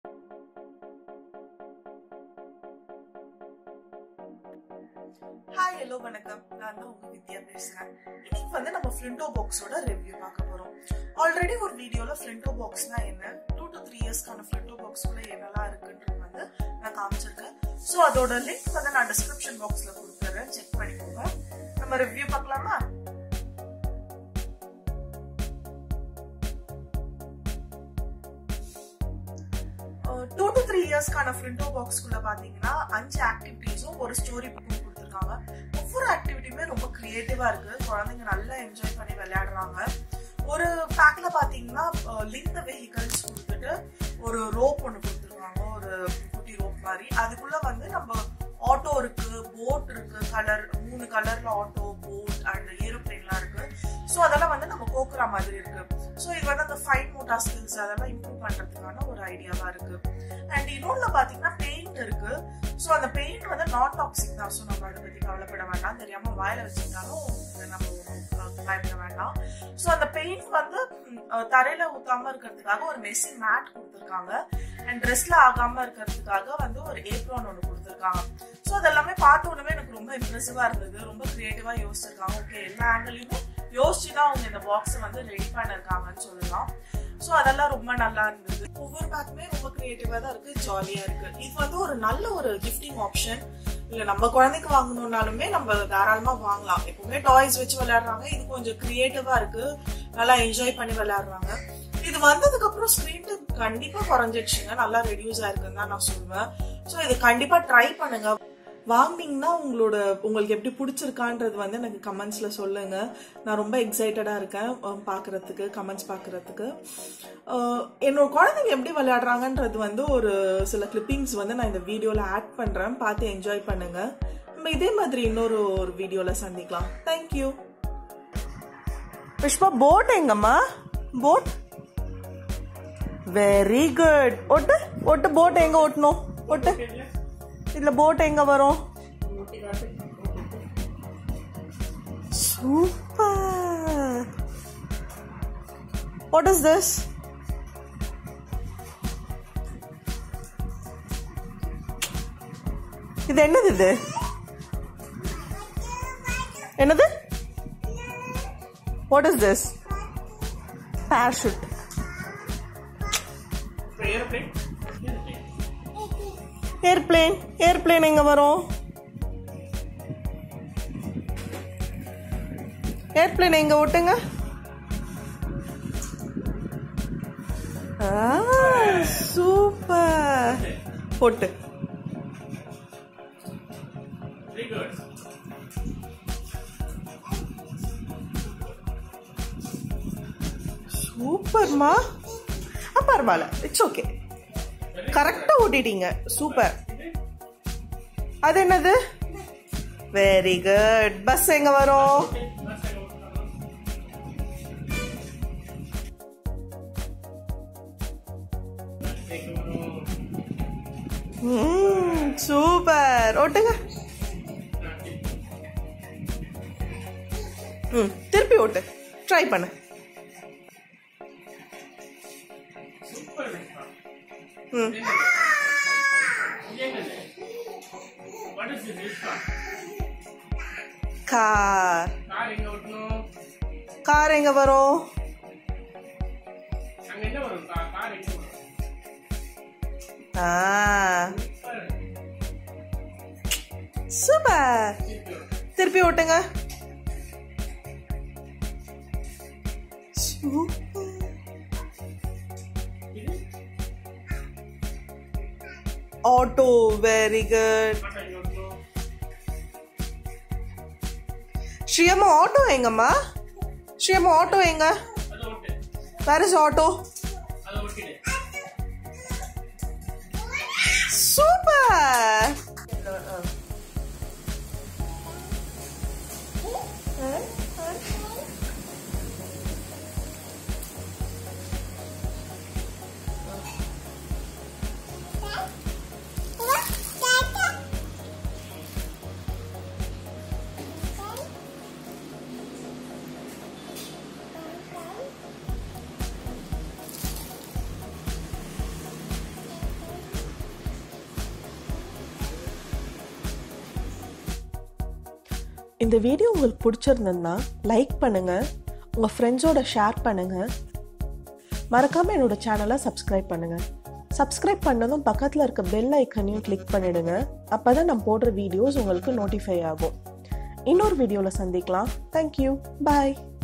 hi hello வணக்கம் நான் தான் உங்க வித்யா பேசுறேன் இன்னைக்கு வந்து நம்ம ஃப்ளிண்டோ பாக்ஸோட ரிவ்யூ பார்க்க போறோம் ஆல்ரெடி ஒரு வீடியோல ஃப்ளிண்டோ பாக்ஸ்னா என்ன டூ டு த்ரீ இயர்ஸ்க்கான ஃப்ளிண்டோ பாக்ஸ்குள்ள என்னெல்லாம் இருக்குன்றது வந்து நான் காமிச்சிருக்கேன் ஸோ அதோட லிங்க் வந்து நான் டிஸ்கிரிப்ஷன் பாக்ஸ்ல கொடுத்துறேன் செக் பண்ணிக்கோங்க நம்ம ரிவ்யூ பார்க்கலாமா டூ டு த்ரீ இயர்ஸ்க்கான ஃப்ரிண்டோ பாக்ஸ்குள்ள பாத்தீங்கன்னா அஞ்சு ஆக்டிவிட்டீஸும் ஒரு ஸ்டோரி புக்கும் கொடுத்துருக்காங்க ஒவ்வொரு ஆக்டிவிட்டியுமே ரொம்ப கிரியேட்டிவா இருக்கு குழந்தைங்க நல்லா என்ஜாய் பண்ணி விளையாடுறாங்க ஒரு பேக்ல பாத்தீங்கன்னா லிங்க் த வெஹிக்கல்ஸ் கொடுத்துட்டு ஒரு ரோப் ஒன்று கொடுத்துருக்காங்க ஒரு குட்டி ரோப் மாதிரி அதுக்குள்ள வந்து நம்ம ஆட்டோ இருக்கு போட் இருக்கு கலர் மூணு கலர்ல ஆட்டோ போட் அண்ட் ஏரோப்ளேன்லாம் இருக்கு ஸோ அதெல்லாம் வந்து நம்ம கோக்குற மாதிரி இருக்கு ஸோ இது வந்து அந்த ஃபைன் மோட்டா ஸ்கில்ஸ் அதெல்லாம் இம்ப்ரூவ் பண்றதுக்கான ஒரு ஐடியாவா இருக்கு அண்ட் இன்னொன்று பார்த்தீங்கன்னா பெயிண்ட் இருக்கு ஸோ அந்த பெயிண்ட் வந்து நான் டாக்ஸிக் தான் ஸோ நம்ம அதை பற்றி கவலைப்பட வேண்டாம் தெரியாம வாயில வச்சிருந்தாலும் நம்ம பயப்பட வேண்டாம் ஸோ அந்த பெயிண்ட் வந்து தரையில ஊத்தாம இருக்கிறதுக்காக ஒரு மெஸ்ஸி மேட் கொடுத்துருக்காங்க அண்ட் ட்ரெஸ்ல ஆகாம இருக்கிறதுக்காக வந்து ஒரு ஏப்ரான் ஒன்று கொடுத்துருக்காங்க ஸோ அதெல்லாமே பார்த்த உடனே எனக்கு ரொம்ப இம்ப்ரெசிவா இருந்தது ரொம்ப கிரியேட்டிவா யோசிச்சிருக்காங்க ஓகே எல்லா ஆங்கிலையுமே யோசிச்சு தான் அவங்க இந்த பாக்ஸை வந்து ரெடி பண்ணிருக்காங்கன்னு சொல்லலாம் ஸோ அதெல்லாம் ரொம்ப நல்லா இருந்தது ஒவ்வொரு பேக்குமே ரொம்ப கிரியேட்டிவா தான் இருக்கு ஜாலியா இருக்கு இது வந்து ஒரு நல்ல ஒரு கிஃப்டிங் ஆப்ஷன் இல்ல நம்ம குழந்தைக்கு வாங்கணும்னாலுமே நம்ம தாராளமா வாங்கலாம் எப்பவுமே டாய்ஸ் வச்சு விளையாடுறாங்க இது கொஞ்சம் கிரியேட்டிவா இருக்கு நல்லா என்ஜாய் பண்ணி விளையாடுறாங்க இது வந்ததுக்கு அப்புறம் ஸ்கிரீன் டைம் கண்டிப்பா குறைஞ்சிடுச்சுங்க நல்லா ரெடியூஸ் ஆயிருக்குன்னு தான் நான் சொல்லுவேன் ஸோ இது கண்டிப்பா ட்ரை பண்ணுங்க வாங்கினீங்கன்னா உங்களோட உங்களுக்கு எப்படி பிடிச்சிருக்கான்றது வந்து எனக்கு கமெண்ட்ஸில் சொல்லுங்க நான் ரொம்ப எக்ஸைட்டடாக இருக்கேன் பார்க்குறதுக்கு கமெண்ட்ஸ் பார்க்குறதுக்கு என்னோட குழந்தைங்க எப்படி விளையாடுறாங்கன்றது வந்து ஒரு சில கிளிப்பிங்ஸ் வந்து நான் இந்த வீடியோவில் ஆட் பண்ணுறேன் பார்த்து என்ஜாய் பண்ணுங்க நம்ம இதே மாதிரி இன்னொரு ஒரு வீடியோவில் சந்திக்கலாம் தேங்க்யூ புஷ்பா போட் எங்கம்மா போட் வெரி குட் ஒட்டு ஒட்டு போட் எங்க ஓட்டணும் ஒட்டு இதுல போட் எங்க வரும் சூப்பர் வாட் இஸ் திஸ் இது என்னது இது என்னது what is this parachute airplane airplane எங்க வரும் ஏர்பிளேன் எங்க ஓட்டுங்க சூப்பர் போட்டு சூப்பர்மா பரவாயில்ல இட்ஸ் ஓகே கரெக்டா ஓட்டிட்டீங்க சூப்பர் அது என்னது வெரி குட் பஸ் எங்க வரும் சூப்பர் ஓட்டுங்க ம் திருப்பி ஓட்டு ட்ரை பண்ணு ம் கார் கார் எங்க வரும் சூப்பர் திருப்பி ஓட்டுங்க ஆட்டோ வெரி குட் ஸ்ரீயம்மா ஆட்டோ எங்கம்மா ஸ்ரீயம்மா ஆட்டோ எங்க வேர் இஸ் ஆட்டோ சூப்பர் இந்த வீடியோ உங்களுக்கு பிடிச்சிருந்ததுன்னா லைக் பண்ணுங்க உங்கள் ஃப்ரெண்ட்ஸோட ஷேர் பண்ணுங்க மறக்காமல் என்னோட சேனலை சப்ஸ்கிரைப் பண்ணுங்க சப்ஸ்கிரைப் பண்ணதும் பக்கத்தில் இருக்க பெல் ஐக்கனையும் கிளிக் பண்ணிடுங்க அப்போ தான் நான் போடுற வீடியோஸ் உங்களுக்கு நோட்டிஃபை ஆகும் இன்னொரு வீடியோவில் சந்திக்கலாம் தேங்க்யூ பாய்